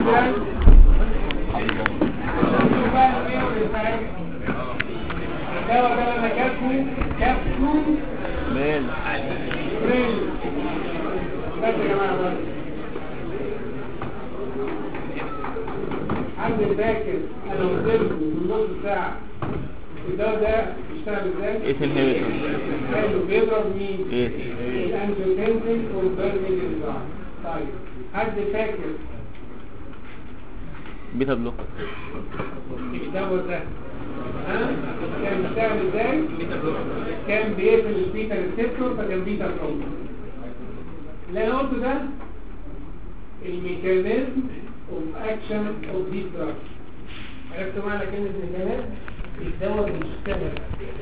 الدواء ده لما كابسول كابسول مال بريل بس يا جماعه بس حد فاكر انا قلت لكم من نص ساعه الدواء ده بيشتغل ازاي؟ ايه انهبيتور حلو بيضرب مين؟ ايه الانجيوتنسين والبيرمينج انزايم طيب حد فاكر بيتا بلوك الدواء ده ها؟ كان بيشتغل ازاي؟ كان بيقفل البيتا ريسبتور فكان بيتا بلوك اللي انا قلته ده الميكانيزم اوف اكشن اوف ذيس دراج عرفتوا معنى كلمه ميكانيزم؟ الدواء بيشتغل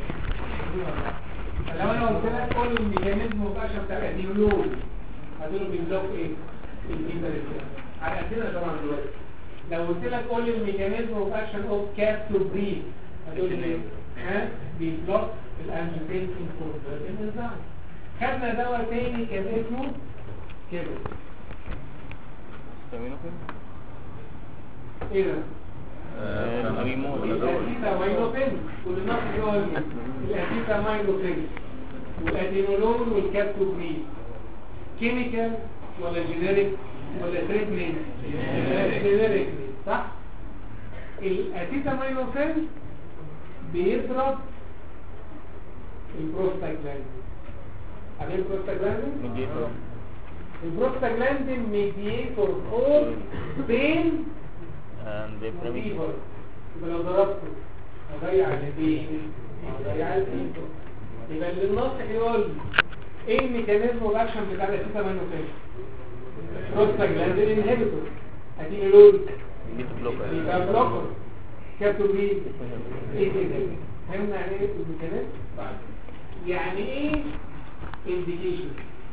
فلو انا قلت لك قول الميكانيزم اوف اكشن بتاع الاديولوج هتقول بيبلوك ايه؟ البيتا ريسبتور على قدنا طبعا دلوقتي لو قلت لك قول الميكانيزم اوف اكشن اوف كابتوبرين هتقول لي ها بيبلوك الانجيوتنسين كونفرتين انزيم خدنا دواء تاني كان اسمه كده ايه ده؟ اريمو الاسيتامينوفين والنص يقول لي الاسيتامينوفين والادينولون والكابتوبرين كيميكال ولا جينيريك ولا تريتمنت جينيريك صح الاسيتامينوفين بيضرب البروستاجلاندين عارفين البروستاجلاندين البروستاجلاندين ميديتور فور بين فيفر يبقى لو ضربته هضيع البين هضيع الفيفر يبقى اللي الناصح يقول لي ايه الميكانيزم والاكشن بتاع الاسيتامينوفين بروستاجلاندين انهبيتور اديني لون بيتا بلوك يبقى بلوكر كاتوبين ايه كده فهمنا يعني ايه الميكانيزم يعني ايه انديكيشن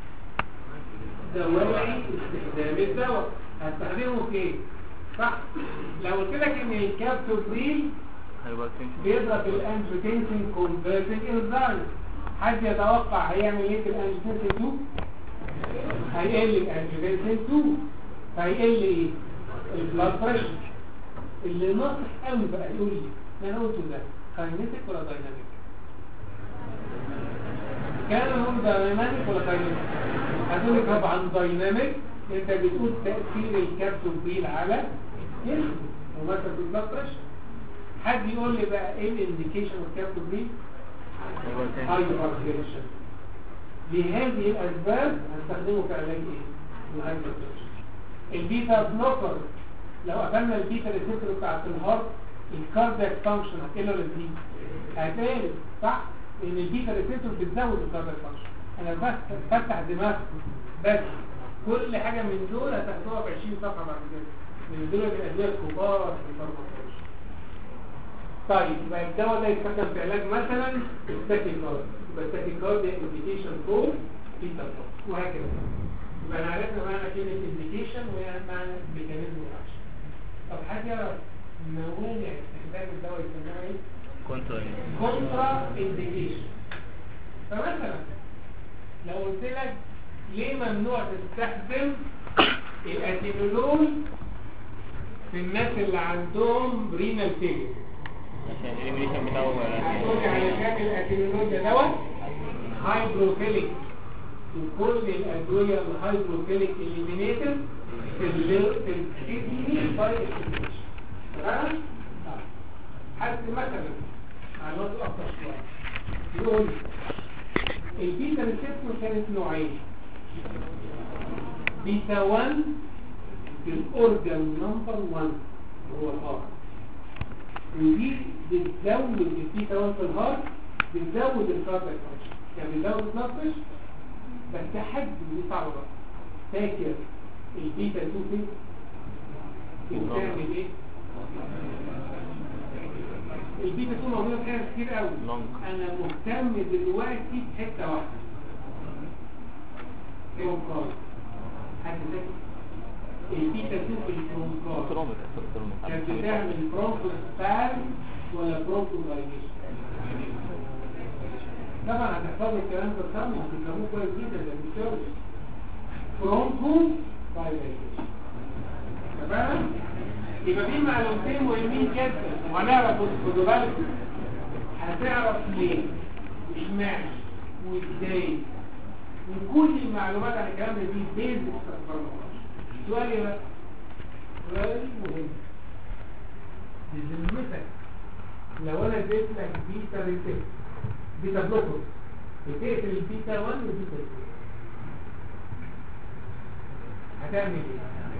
دواعي استخدام الدواء هستخدمه في ايه صح لو قلت لك ان الكابتوبريل هيبقى بيضرب الانجيوتنسين كونفرتنج انزيم حد يتوقع هيعمل ايه في الانجيوتنسين 2 هيقل الانجيوتنسين 2 فهيقل ايه البلاد بريشر اللي ناقص قوي بقى يقول لي اللي انا قلته ده كاينيتيك ولا دايناميك كان هم دايناميك ولا دايناميك هتقول لي طبعا دايناميك انت بتقول تاثير الكابتوبريل على جسمه ومثلا في البلاد بريشر حد يقول لي بقى ايه الانديكيشن اوف كابتوبريل هايبرتنشن لهذه الاسباب هنستخدمه في علاج ايه الهايبرتنشن البيتا بلوكر لو قفلنا البيتا ريسبتور بتاعت الهارت الكاردياك فانكشن هتقل ولا تزيد هتقل صح لان البيتا ريسبتور بتزود الكاردياك فانكشن انا بس فتح دماغكم بس كل حاجه من دول هتاخدوها ب 20 صفحه بعد كده من دول الادويه الكبار في الفارماكولوجي طيب يبقى الدواء ده يستخدم في علاج مثلا التاكيكارد يبقى التاكيكارد هي انديكيشن فور بيتا بلوك وهكذا يبقى انا عرفنا معنى كلمه انديكيشن ومعنى ميكانيزم الاكشن طب حد يعرف موانع استخدام الدواء يسموها ايه؟ كونترا كونترا انديكيشن فمثلا لو قلت لك ليه ممنوع تستخدم الاتينولول في الناس اللي عندهم رينال فيلير عشان الريميشن بتاعه هتقول لي علشان الاتينولول ده دواء هايدروفيليك وكل الادويه الهايدروفيليك اليمينيتد في ال في الكدني باي اكسبريشن تمام طيب. حد مثلا معلومات اكتر شويه يقول البيتا ريسبتور كانت نوعين بيتا 1 في الاورجان نمبر 1 هو الهارت ودي بتزود البيتا 1 في الهارت بتزود الكاردياك فانكشن يعني بتزود النقش بس حد دي صعبه بقى فاكر البيتا 2 فين بتعمل ايه البيتا 2 موجوده في حاجات كتير قوي لونج انا مهتم دلوقتي بحته واحده برونكاي حد فاكر البيتا 2 في البرونكاي ترومك كانت ترومك بتعمل برونكو سبام ولا برونكو دايليشن طبعا هتحفظوا الكلام ده صم هتفهموه كويس جدا ده بيساوي برونكو دايليشن تمام يبقى في معلومتين مهمين جدا وهنعرف خدوا بالكم هتعرف ليه واشمعنى وازاي وكل المعلومات عن الكلام ده دي بيزكس سؤال ايه بقى؟ سؤال مهم بذمتك لو انا اديت لك بيتا ريسيت بيتا بلوكر بتقفل البيتا 1 والبيتا 2 هتعمل ايه؟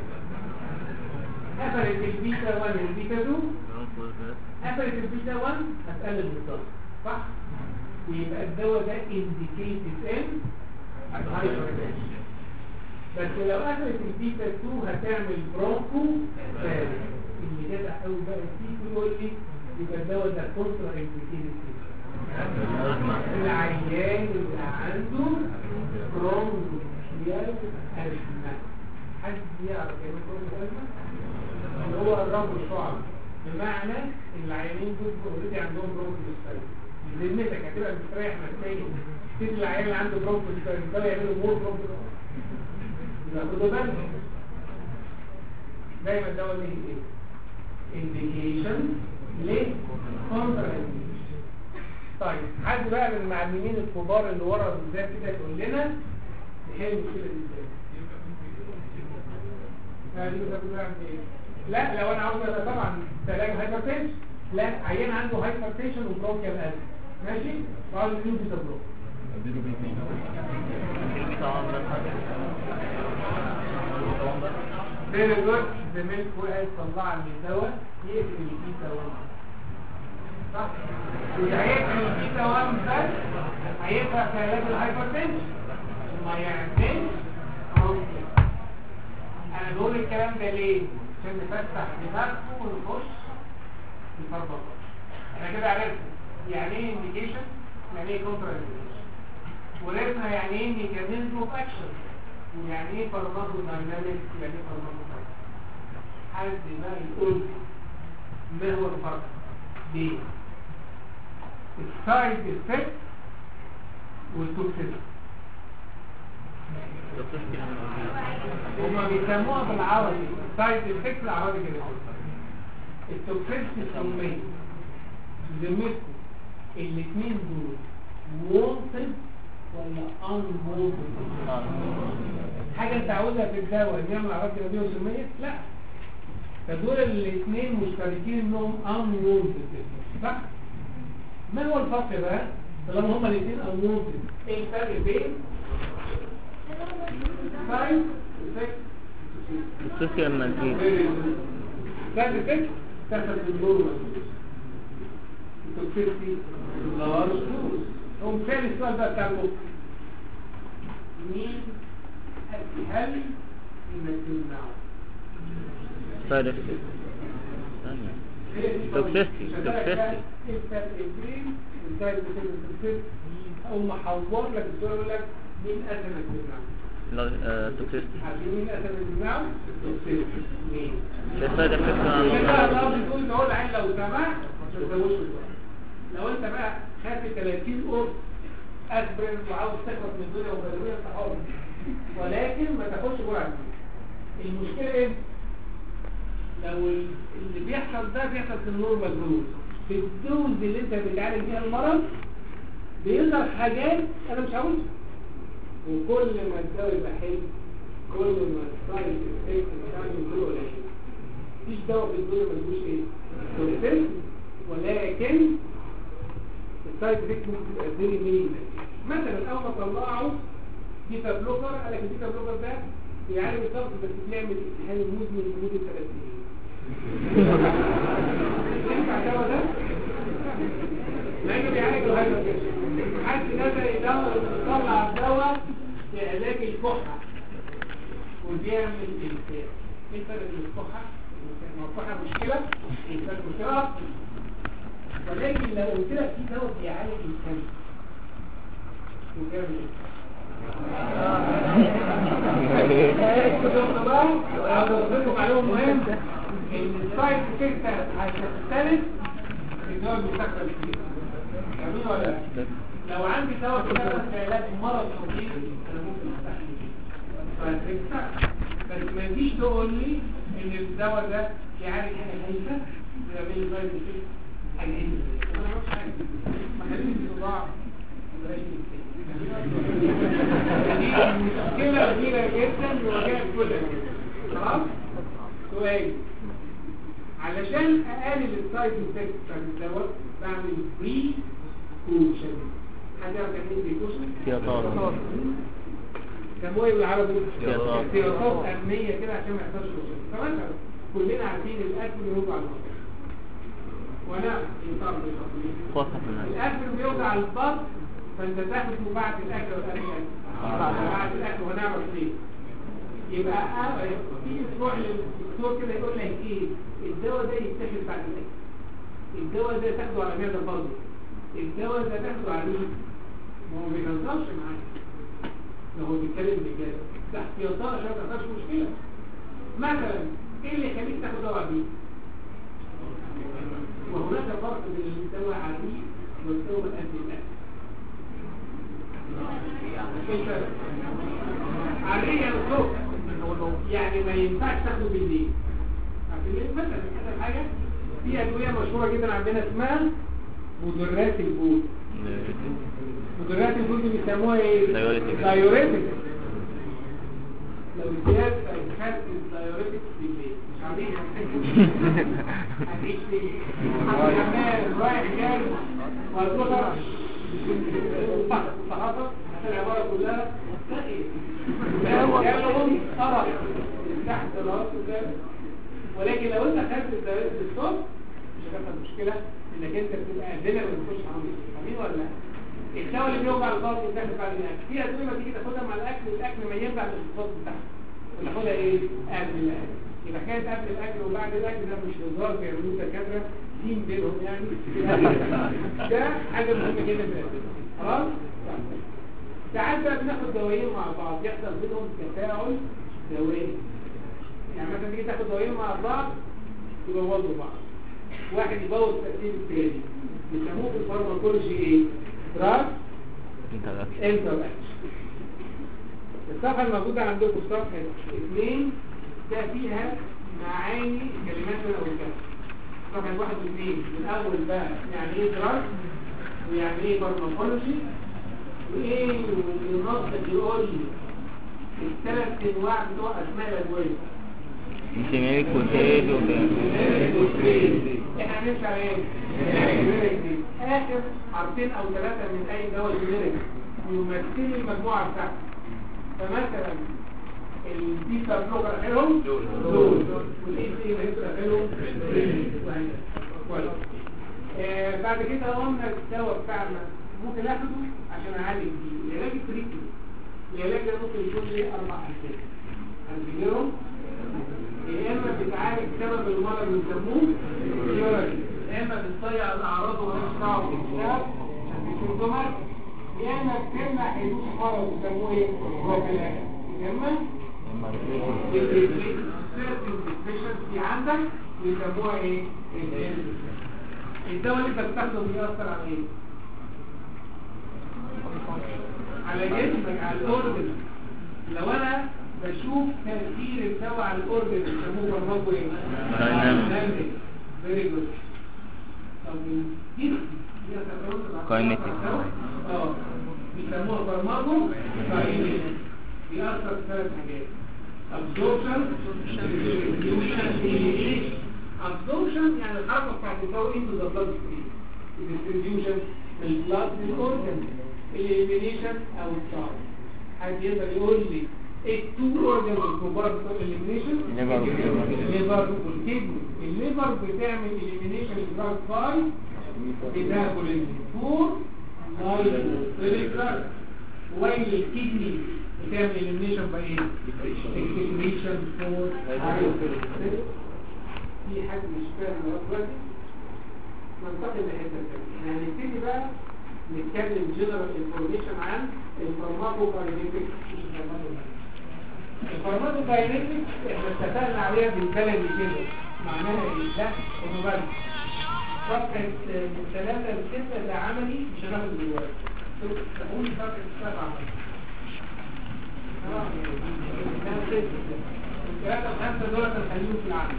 قفلت البيتا 1 والبيتا 2 برونكوز بس قفلت البيتا 1 هتقلل الضغط صح؟ ويبقى الدواء ده indicated in hypertension بس لو قفلت البيتا 2 هتعمل برونكو فارغ اللي جدع قوي بقى فيه يقول لي يبقى الدواء ده كونترا indicated أزمة العيان اللي عنده برونكيال أزمة حد يعرف يعني برونكيال أزمة؟ اللي هو الرب الشعب بمعنى ان العيانين دول اوريدي عندهم برونكيال بذمتك هتبقى مستريح نفسيا تدي العيان اللي عنده برونكيال ده يعملوا مور برونكيال يبقى خدوا بالكم دايما الدواء ليه ايه؟ indication ليه؟ contraindication طيب حد بقى من المعلمين الكبار اللي ورا بالذات كده يقول لنا نحل المشكله دي ازاي؟ لا دي بتقول لنا ايه؟ لا لو انا عاوز أبقى طبعا علاج هايبرتنشن لا عيان عنده هايبرتنشن وبروكيال ازمه ماشي؟ وعاوز يديله بيتا بلوك البيتا 1 بس البيتا 1 بس فيري جود زميلكوا قال طلع لي دواء يقفل البيتا 1 صح؟ واللي هيقفل البيتا 1 بس هينفع في علاج الهايبرتنشن وما يعملش بروكيال انا بقول الكلام ده ليه عشان نفتح دماغكم ونخش في الفربطه احنا كده عرفنا يعني ايه انديكيشن يعني ايه كونترا انديكيشن وعرفنا يعني ايه ميكانيزم اوف اكشن ويعني ايه فارماكو دايناميك يعني ايه فارماكو حد بقى يقول ما هو الفرق بين السايد افكت والتوكسيسيتي دكتور كده هما بيسموها بالعربي سايد افكت العربي كده التوكسيستي الصمية ذمتكم الاثنين دول وونتد ولا ان حاجة انت عاوزها في الدواء ان يعمل اعراض جانبية وسمية لا فدول الاثنين مشتركين انهم ان وونتد صح ما هو الفرق بقى طالما هما الاثنين ان وونتد ايه الفرق بين سايد افكت السوسيال مانتين سايد افكت تاخد النورمال التوكسيستي لارج دوز هم ثاني السؤال بقى بتاع المخ مين الهل انك تمنعه سايد افكت ثانية توكسيستي توكسيستي ايه الفرق بين السايد افكت والتوكسيستي او محور لك السؤال يقول لك مين اسهل انك تمنعه لا توكسيستي عارفين مين اسهل انك تمنعه التوكسيستي مين ده سايد افكت كده الأرض تقول تقول عين لو سمحت ما تزودش الوقت لو انت بقى خدت 30 قرص اسبرين وعاوز تخلص من الدنيا وبدوية انت حر ولكن ما تاخدش جرعه كبيرة. المشكله ايه لو ال- اللي بيحصل ده بيحصل في النورمال دوز في الدوز اللي انت بتعالج فيها المرض بيظهر حاجات انا مش عاوزها وكل ما الدواء يبقى حلو كل ما السايد افكت بتاعه يكون قليل مفيش دواء في الدنيا ملوش ايه توكسين ولكن السايد افكت ممكن تبقى فيري مينيمال مثلا اول ما طلعوا بيتا بلوكر قال لك البيتا بلوكر ده بيعالج الضغط بس بيعمل التهاب مزمن لمده ثلاث سنين ينفع الدواء ده؟ مع انه بيعالج الهايبرتنشن حد نزل يدور يطلع دواء لعلاج الكحه وبيعمل التهاب ايه الفرق بين الكحه والإنسان؟ ما الكحه مشكله الانسان مشكله أكتر. ولكن لو قلت لك في دواء بيعالج الكلى وبيعمل ايه؟ عاوز اقول لكم معلومه مهمه ان السايد افكت هتختلف في الدواء المستقبل فيه جميل ولا لا؟ لو عندي دواء بيشتغل في علاج مرض خطير انا ممكن استحمل فيه. سايد افكت بس ما تجيش تقول لي ان الدواء ده يعالج حاجه خايفه ويعمل لي سايد افكت حاجه ايه انا ما اعرفش حاجه ما خليني في صداع بلاش دي مشكله كبيره جدا بواجهه كل الناس خلاص سؤال علشان اقلل السايد افكت بتاعت الدواء بعمل بري كوشن حد يعرف يعني ايه بري كوشن؟ سياطات. سموه ايه بالعربي؟ سياطات. سياطات امنيه كده عشان ما يحصلش كوشن فمثلا كلنا عارفين الاكل بيوجع البطن وانا يطلع خوفة من هذا الاكل بيوجع البطن فانت تاخده بعد الاكل والاكل بعد الاكل ونعرف ليه يبقى آه، تيجي تروح للدكتور كده يقول لك ايه الدواء ده يتاخد بعد الاكل الدواء ده تاخده على معده فاضي الدواء ده تاخده على مين ما هو ما بينظمش معاك لو هو بيتكلم بجد ده احتياطات عشان ما تحصلش مشكله مثلا ايه اللي يخليك تاخد دواء بيه وهناك فرق بين الدواء عادي والدواء قبل الاكل ايه الفرق؟ عادية الصوت يعني ما ينفعش تاخده بالليل عارفين ليه؟ مثلا مثلا حاجة في أدوية مشهورة جدا عندنا اسمها مدرات البول مدرات البول دي بيسموها ايه؟ Diuretic. دايوريتك لو زياد خدت الدايوريتك بالليل مش عارفين هتعيش ليه؟ عمال رايح جاي وهتروح صحافة عشان العبارة كلها مستقيم كانهم أرى تحت الرأس وكده ولكن لو انت خدت الدوائر بالصوت مش هتحصل مشكلة انك انت بتبقى قدنا ما بتخش حرامي فاهمين ولا لا؟ الدواء اللي بيوجع البطن بتاخد بعد الاكل في ادويه ما تيجي تاخدها مع الاكل والاكل ما ينفع الصوت بتاعها وناخدها ايه؟ قبل الاكل يبقى حكايه قبل الاكل وبعد الاكل ده مش هزار بيعملوه الدكاتره دين بينهم يعني ده حاجه مهمه جدا في الادويه خلاص؟ ساعات بقى بناخد دوايين مع بعض يحصل بينهم تفاعل دوائي يعني مثلا تيجي تاخد دوايين مع بعض يبوظوا بعض واحد يبوظ تأثير التاني بيسموه في الفارماكولوجي ايه؟ دراج انتر اكشن الصفحة الموجودة عندكم صفحة اثنين ده فيها معاني كلمات انا قلتها صفحة واحد واثنين من اول بقى يعني ايه دراج ويعني ايه فارماكولوجي وايه والنص يقول لي الثلاث انواع بتوع اسماء الادويه جينيريك وتيج احنا هنمشي على ايه؟ جينيريك دي. اخر حرفين او ثلاثه من اي دواء جينيريك يمثلوا المجموعه بتاعته فمثلا البيتا بلوكر اخرهم دول والاي سي هيبقى اخرهم كويس آه، بعد كده قلنا الدواء بتاعنا ممكن اخده عشان اعالج بيه العلاج التريكي العلاج ده ممكن يكون ليه اربع اسباب هنجيبهم يا اما بتعالج سبب المرض اللي بيسموه الجرد يا اما بتضيع الاعراض ومالهاش دعوه بالاكتئاب عشان في سيمتومات يا اما بتمنع حدوث مرض بيسموه ايه؟ بروفيلاكس يا اما في عندك بيسموها ايه؟ الدواء اللي انت بتاخده بيأثر على ايه؟ على جسمك على الاورجن لو انا بشوف تأثير الدواء على الاورجن بيسموه برمجه ايه؟ Dynamic. فيري جود طب دي Kinetic. اه بيسموها برمجه كاينيتيك بيأثر في ثلاث حاجات absorption distribution elimination absorption يعني الحركة بتاعت الدواء into the blood stream distribution من البلاد للأورجن elimination أو الصعب حد يقدر يقول لي ايه التو اورجن الكبار بتوع elimination Liver والكدني. الليفر والكدني الليفر بتعمل elimination دراج باي بتاكل فور لايف دراج وين الكدني بتعمل elimination باي ايه؟ excretion فور في حد مش فاهم دلوقتي ننتقل لحته ثانيه احنا هنبتدي بقى نتكلم جنرال انفورميشن عن الفارماكوكاينيتكس الفارماكوكاينيتكس احنا اتفقنا عليها بالبلدي كده معناها ايه؟ لا انه بس صفحة من ثلاثة لستة ده عملي مش هناخد دلوقتي تقول صفحة سبعة آه، ده ستة. الثلاثة الخمسة دول هنخليهم في العمل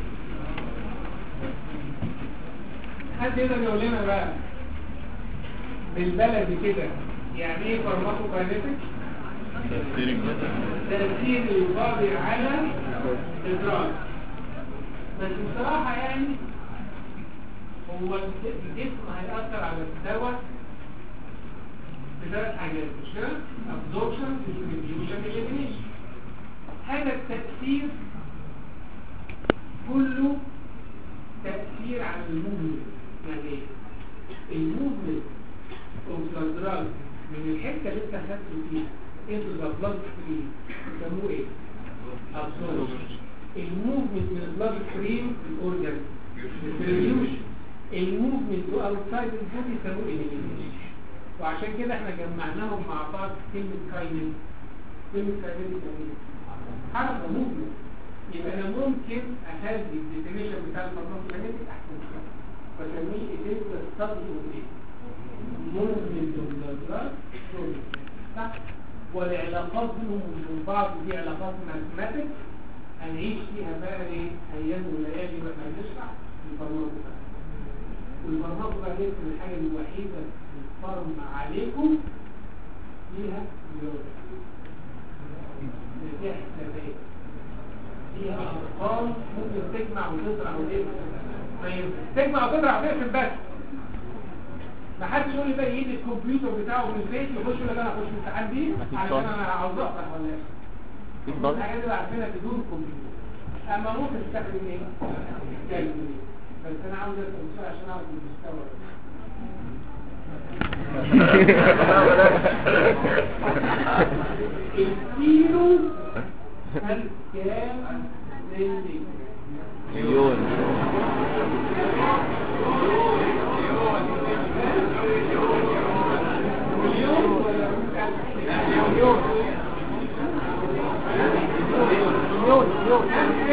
حد يقدر يقول لنا بقى بالبلدي كده يعني ايه فارماكوكاينيتك تأثير القاضي على الإدراك بس بصراحة يعني هو الجسم هيأثر على الدواء بثلاث حاجات مش كده؟ absorption distribution elimination هذا التأثير كله تأثير على الموفمنت يعني ايه؟ الموفمنت اوف ذا دراج من الحتة اللي انت خدته فيها انتو ذا بلاد ستريم يسموه ايه؟ absorption الموفمنت من البلاد ستريم الاورجن distribution الموفمنت تو اوتسايد البودي يسموه elimination وعشان كده احنا جمعناهم مع بعض كلمة كاينين كلمة كاينين يعني حركة موفمنت يبقى انا ممكن اخلي الديفينيشن بتاع الفارماكوكاينيتك احسن شويه واسميه ايه ستادي اوف ايه موفمنت اوف ذا دراج صح والعلاقات بينهم وبين بعض دي علاقات ماثماتيك هنعيش فيها بقى ايه ايام وليالي واحنا بنشرح الفارماكوكاينيتك والفارماكوكاينيتك الحاجه الوحيده اللي فرم عليكم فيها رياضه فيها حسابات فيها ارقام ممكن تجمع وتزرع وتقسم طيب تجمع وتزرع وتقسم بس ما حدش يقول لي بقى يجيب الكمبيوتر بتاعه في البيت يخش يقول لك انا هخش امتحان بيه علشان انا عاوز اقرا ولا ايه الحاجات اللي عارفينها بدون كمبيوتر اما ممكن تستخدم ايه؟ كالكوليتر بس انا عاوز اسال سؤال عشان اعرف المستوى الكيلو هل كام ملي مليون مليون ولا مليون مليون مليون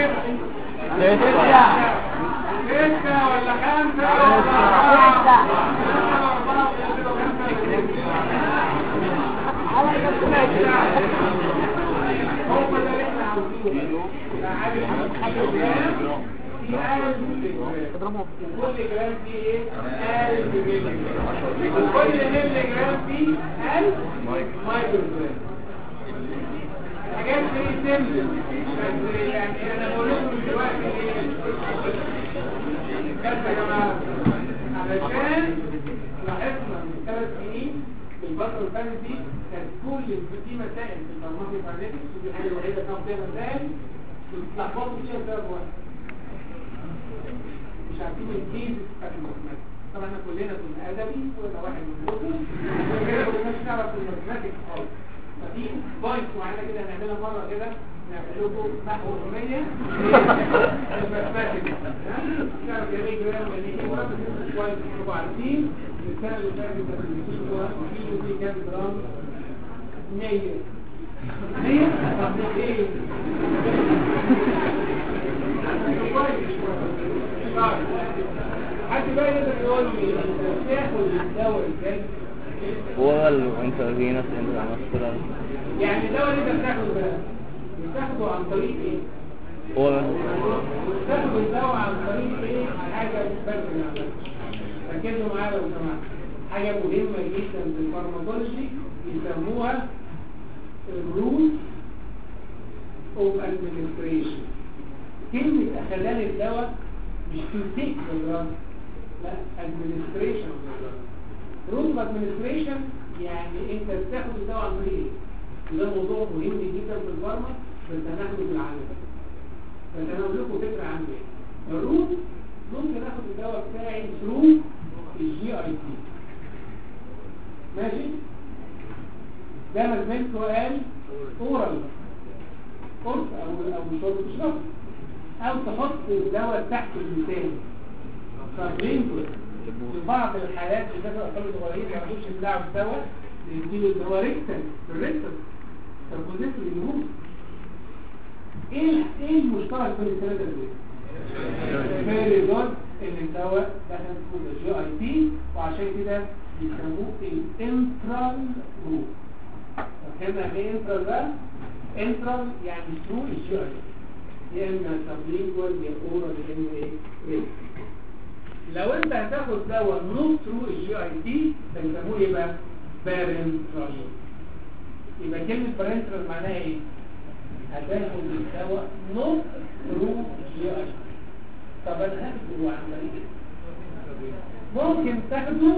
ستة ولا خمسة ولا أربعة هو ده اللي احنا عاوزينه عارف حاجة جرام في ألف جرام وكل جرام فيه ايه؟ ألف ملي جرام وكل ملي جرام فيه ألف مايكرو جرام حاجات زي سيمبل بس يعني انا بقول لكم دلوقتي ايه بس يا جماعه علشان لاحظنا من ثلاث سنين في الفتره اللي فاتت دي كانت كل في مسائل في الفارماكي فارنيتكس ودي الحاجه الوحيده كان فيها مسائل بتتلخبطوا فيها بسبب واحد مش عارفين الكيز بتاعت الماثماتكس طبعا احنا كلنا كنا ادبي ولا واحد منكم كده ما كناش نعرف الماثماتكس خالص ففي بوينت معينه كده هنعملها مره كده نعمل لكم نحو اغنيه الماثماتكس نعرف يعني ايه جرام يعني ايه وقت كويس انتوا عارفين السنه اللي فاتت كان بيقولوا كيلو فيه كام جرام 100 100 طب ايه حد بقى يقدر يقول لي انت بتاخد الدواء ازاي؟ هو الانترفينوس انترماسكولار يعني الدواء اللي انت بتاخده ده بتاخده عن طريق ايه؟ هو بتاخد الدواء عن طريق ايه؟ حاجه بتبرر ركزوا معايا لو سمحت حاجه مهمه جدا في الفارماكولوجي يسموها الرول اوف ادمنستريشن كلمه اخلال الدواء مش تو تيك ذا لا ادمنستريشن اوف ذا رول اوف ادمنستريشن يعني انت بتاخد الدواء عن طريق ايه؟ ده موضوع مهم جدا في الفارما بس هناخده بالعمل بس انا اقول لكم فكره عنه ايه الروت ممكن اخد الدواء بتاعي ثرو الجي اي تي ماشي ده ما زميلته قال اورال قرص او او شرب تشرب او تحط الدواء تحت اللسان فبلينكو في بعض الحالات بالذات الاطفال الصغيرين ما يعرفوش يبلعوا الدواء يديله الدواء ريكتال بالريكتال فالبوزيت الجمهور ايه ايه المشترك بين الثلاثه دول فيري جود ان الدواء دخل في الجي اي تي وعشان كده بيسموه الانترال روت فهمنا يعني ايه انترال ده انترال يعني ثرو الجي اي تي يا اما سبلينجوال يا اورال يا اما ايه ريت. لو انت هتاخد دواء نوت ثرو الجي اي تي بنسموه ايه بقى بارنترال يبقى كلمه بارنترال معناها ايه هتاخد الدواء نوت ثرو جي اي طب انا هاخده عن طريق إيه؟ ممكن تاخده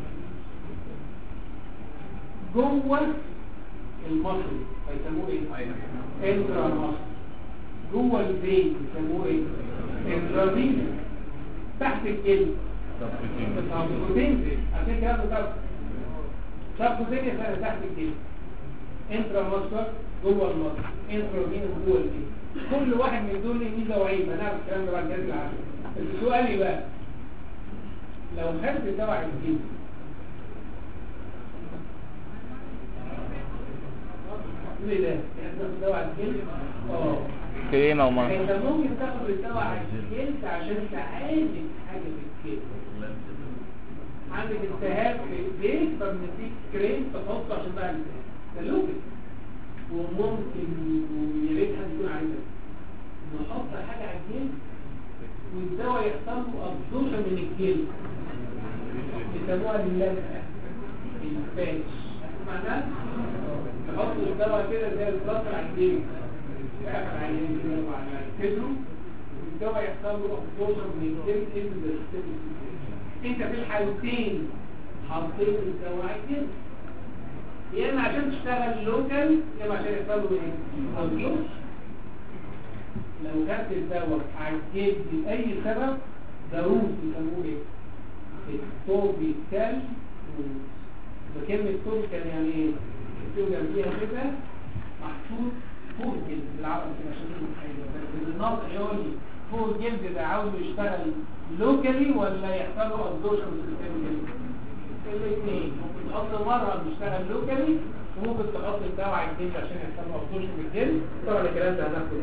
جوه المصري فيسموه ايه انترا مصري جوه البيت يسموه ايه انترافينوس تحت الجلد سبكوتين عشان كده بتعرف سبكوتين يبقى تحت الجلد انترا مصر جوه المصر انترافينوس جوه البيت كل واحد من دول ليه ميزه وعيب هنعرف الكلام ده بعد كده العشاء بس سؤالي بقى لو خدت دواء الجلد ايه ده؟ يعني تاخد دواء الجلد؟ اه كريمة ومصر انت ممكن تاخد الدواء على الجلد عشان تعالج حاجه في الجلد عندك التهاب في ايديك فبنديك كريم تحطه عشان بقى الالتهاب ده لوجيك وممكن ويا ريت حد يكون عايزها نحط حاجه على الجلد والدواء يحصل له ابزورشن من الجلد بيسموها اللزقه الباتش معناها نحط الدواء كده زي البلاطه على الجلد يقفل عليه كده وعلى كدره والدواء يحصل له ابزورشن من الجلد into the system انت في الحالتين حطيت الدواء على الجلد يا اما عشان تشتغل لوكال يا اما عشان يحصل له ايه؟ ابزورشن لو خدت الدواء على الجلد لأي سبب ضروري يسموه ايه؟ التوبيكال فكلمة توبيكال يعني ايه؟ يكتبوا جنبيها كده محطوط فوق الجلد بالعربي كده عشان تبقوا متخيلين بس بالنص يقول لي فوق الجلد ده عاوز يشتغل لوكالي ولا يحصل له ابزورشن سيستميكالي؟ الاثنين ممكن تحط مرة بيشتغل لوكالي وممكن تحط الدواء على الجلد عشان يحصل له ابزورشن بالجلد طبعا الكلام ده هناخده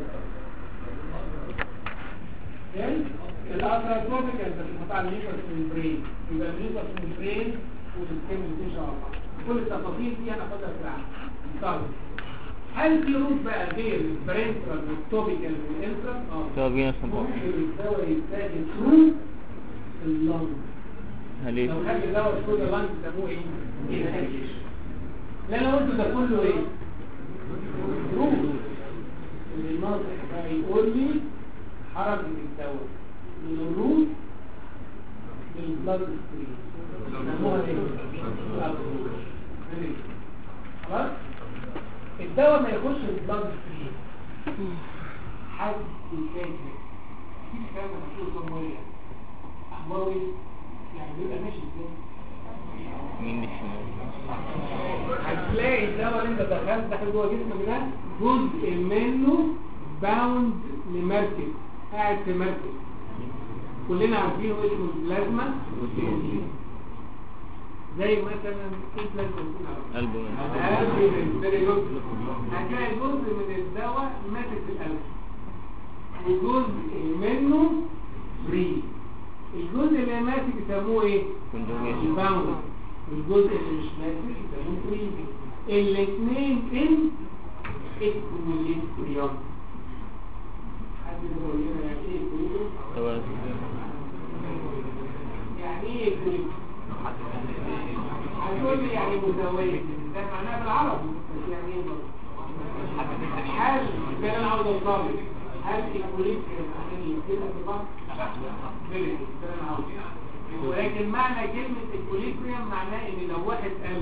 الأتراتروبيك انت بتحط على الليفر ممبرين يبقى الليفر ممبرين والسكين ان شاء الله كل التفاصيل دي هناخدها في العام طيب هل في روت بقى غير البرنترال والتوبيكال والانترال؟ اه توبينس ممكن الدواء يتاخد ثرو اللنج هليل لو خد دواء ثرو اللنج بيسموه ايه؟ انهاليشن لا انا قلت ده كله ايه؟ روت اللي الناطق بقى يقول لي حركة الدواء من الروت للبلاد ستريم يسموها ايه؟ الأبروش. خلاص؟ الدواء ما يخش البلاد ستريم حد يفاجئ في كلام مشهور جمهورية أخباره ايه؟ يعني بيبقى ماشي ازاي؟ مين دي الشمال هتلاقي الدواء اللي انت دخلت داخل جوه جسمك ده جزء منه باوند لمركز قاعد في مركز كلنا عارفينه اسمه البلازما زي مثلا ايه بلازما يكون عارف؟ قلبه القلب very good. هتلاقي جزء من الدواء ماسك في القلب وجزء منه فري الجزء اللي ماسك يسموه ايه؟ كونجوجيشن الباوند والجزء اللي مش ماسك يسموه فري الاثنين ان اكوليبريم حد يقول لنا يعني ايه اكوليبريم؟ توازن يعني ايه اكوليبريم؟ هتقول لي يعني مساوية ده معناها بالعربي بس يعني ايه برضه؟ هل ده انا عاوز اوصله هل اكوليبريم معناه يمكنها في بعض؟ فيري جود، ده انا عاوزه ولكن معنى كلمة اكوليبريم معناه ان لو واحد قال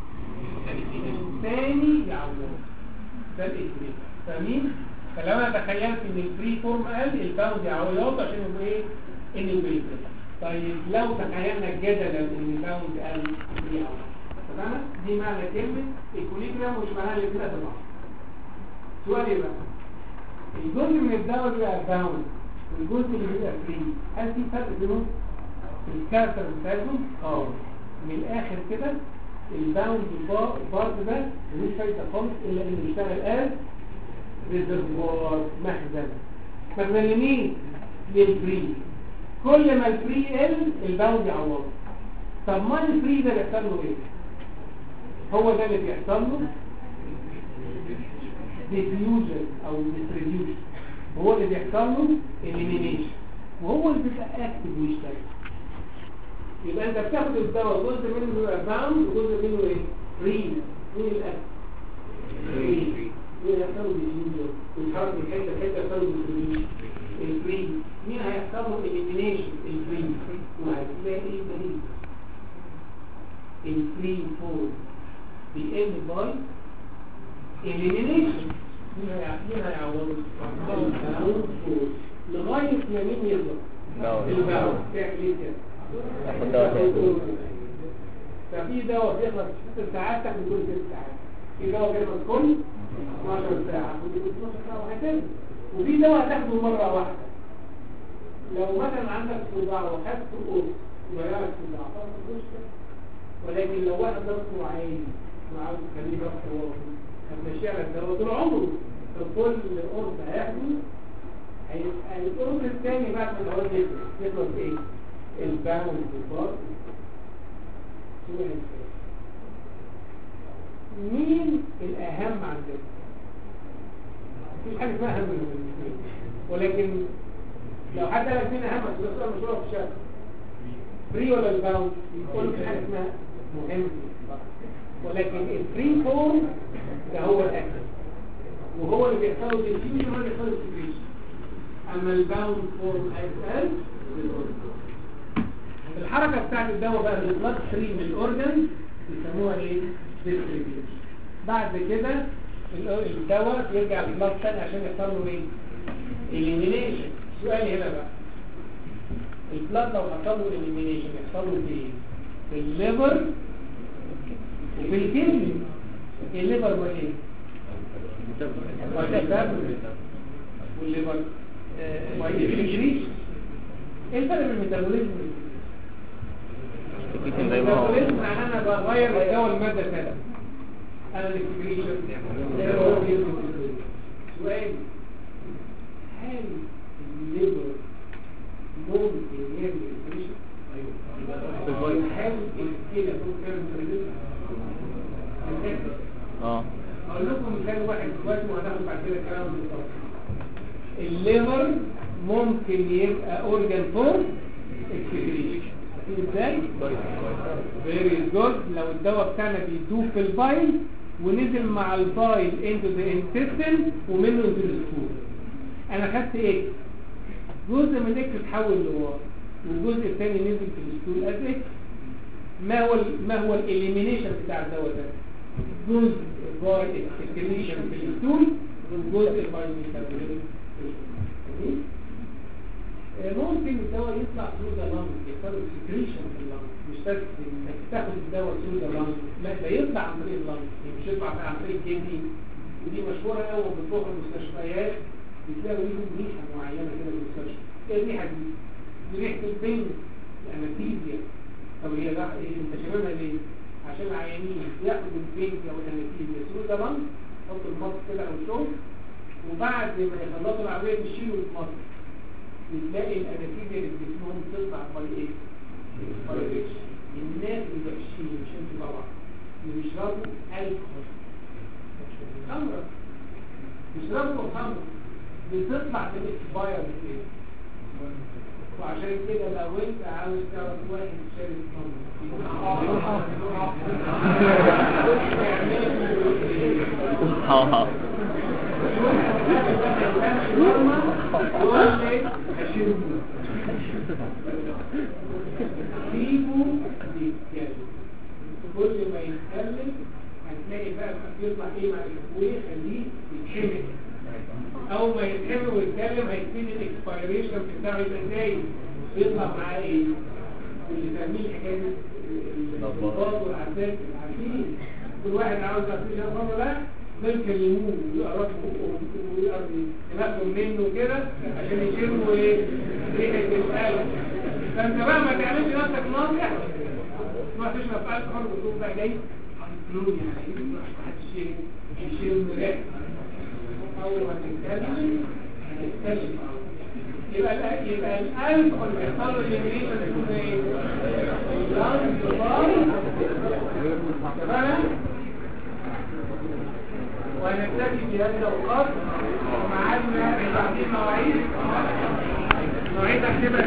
الثاني يعوض ده الاكوليبريم فاهمين؟ فلو انا تخيلت ان الفري فورم قال الباوند يعوض عشان يبقى ايه؟ ان الاكوليبريم طيب لو تخيلنا جدلا ان الباوند قال يعوض تمام؟ دي معنى كلمة اكوليبريم مش معناها الاثنين قد بعض سؤالي بقى الجزء من الدواء بيبقى باوند والجزء اللي بيبقى فري هل في فرق بينهم؟ في الكاركتر بتاعتهم؟ اه من الاخر كده الباوند بارت ده ملوش فايده خالص الا انه بيشتغل از ريزرفوار مخزن مخزن لمين؟ للفري كل ما الفري يقل الباوند يعوضه طب ما الفري ده بيحصل له ايه؟ هو ده اللي بيحصل له ديفيوجن او ديستريبيوشن هو اللي بيحصل له اليمينيشن وهو اللي بيبقى اكتف ويشتغل يبقى انت بتاخد الدواء جزء منه يبقى باوند وجزء منه ايه فري مين الاكتف فري مين هيحصل له ديفيوجن ويتحرك من حته لحته يحصل له ديفيوجن الفري مين هيحصل له اليمينيشن الفري وهتلاقي دليل الفري فور بيقل باي elimination مين هيع- مين هيعوضه؟ الباوند فور لغايه ما مين يظهر الباوند تعمل ايه كده؟ تاخد دواء تاني. ففي دواء بيخلص في 6 ساعات تاخد كل 6 ساعات في دواء بيخلص كل 12 ساعة كل 12 ساعة وهكذا وفي دواء تاخده مرة واحدة لو مثلا عندك صداع وخدت قرص وجالك صداع طبعا مش كده ولكن لو واحد ضغطه عالي وعاوز تخليه ضغط واطي هتمشي على الدواء طول عمره فكل قرص هياخده هيبقى القرص الثاني بعد ما الدواء يخلص يخلص ايه؟ الباوند بارت سؤال مين الأهم عندنا؟ مفيش حاجة اسمها أهم من الاثنين ولكن لو حد قال لك مين أهم هتبقى سؤال مشهور في الشارع فري ولا الباوند؟ يقول لك في حاجة اسمها مهم ولكن الفري فورم ده هو الأكل وهو اللي بيحصل له ديفيوجن ولا بيحصل له سكريشن أما الباوند فورم هيتقال بالأورجن الحركة بتاعت الدواء بقى البلاد ستريم الأورجن بيسموها ايه؟ ديستريبيوشن بعد كده ال- الدواء يرجع للبلاد تاني عشان يحصل له ايه؟ اليمينيشن سؤالي هنا بقى البلاد لو حصل له اليمينيشن يحصل له في ايه؟ في الليفر وفي الكدني الليفر هو ايه؟ والكباب والليفر والإكسكريشن ايه الفرق بين الميتابوليزم والإكسكريشن؟ السكريشن زي ما هو الميتابوليزم معناه انا بغير الدواء المادة كذا انا الاكسكريشن سؤال هل الليفر ممكن يعمل اكسكريشن؟ ايوه هل الكلى ممكن تعمل اكسكريشن؟ اه اقول لكم مثال واحد دلوقتي وهناخد بعد كده كلام بالظبط الليفر ممكن يبقى اورجان فور اكسكريشن ازاي؟ فيري جود لو الدواء بتاعنا بيدوب في البايل ونزل مع البايل انتو ذا انتستين ومنه انتو الستول انا خدت ايه؟ جزء من اكس اتحول لواي والجزء الثاني نزل في الستول از اكس ما هو ال ما هو الاليمينيشن بتاع الدواء ده؟ جزء باي اكسكريشن في الستول والجزء باي ميتابوليزم ممكن الدواء يطلع ثرو ذا لانج يحصل سكريشن في اللانج مش بس انك تاخد الدواء ثرو ذا لانج لا ده يطلع عن طريق اللانج يعني مش يطلع عن طريق الكدني ودي مشهوره قوي بتروح المستشفيات بتلاقوا ليهم ريحه معينه كده في المستشفى ايه الريحه دي؟ دي ريحه البنج الانستيزيا طب هي ده ايه انت شاممها ليه؟ عشان العيانين ياخدوا البنج او الانستيزيا ثرو ذا لانج يحطوا المص كده او الشوك وبعد ما يخلصوا العمليه يشيلوا المص بتلاقي الانستيزيا اللي في جسمهم تطلع باي ايه؟ باي ريتش الناس اللي وحشين مش انتوا طبعا اللي بيشربوا الكحول خمرة بيشربوا خمرة بتطلع في الاكسباير بتاعي وعشان كده لو انت عاوز تعرف واحد شارب خمرة اه سيبه يتكلم كل ما يتكلم هتلاقي بقى بيطلع ايه مع الاخويه خليه يتحمل اول ما يتحمل ويتكلم هيبتدي الاكسبيريشن بتاعه يبقى ازاي يطلع معاه ايه اللي فاهمين حكايه الضباط والعساكر عارفين كل واحد عاوز يعطيه شرف لا دول كلموه ويقربوا ويقربوا ينقوا منه كده عشان يشموا ايه ريحه القلب فانت بقى ما تعملش نفسك ناصح ما تشرب قلب حر وتقوم بقى جاي حطلوني يا حبيبي محدش يشم ريحه اول ما تتكلم هتتكلم يبقى ال- يبقى القلب اللي بيحصل له اليمينيشن يكون ايه؟ اللانج باي تمام ونكتفي بهذا القدر ومعادنا بعدين مواعيد مواعيد اكتبها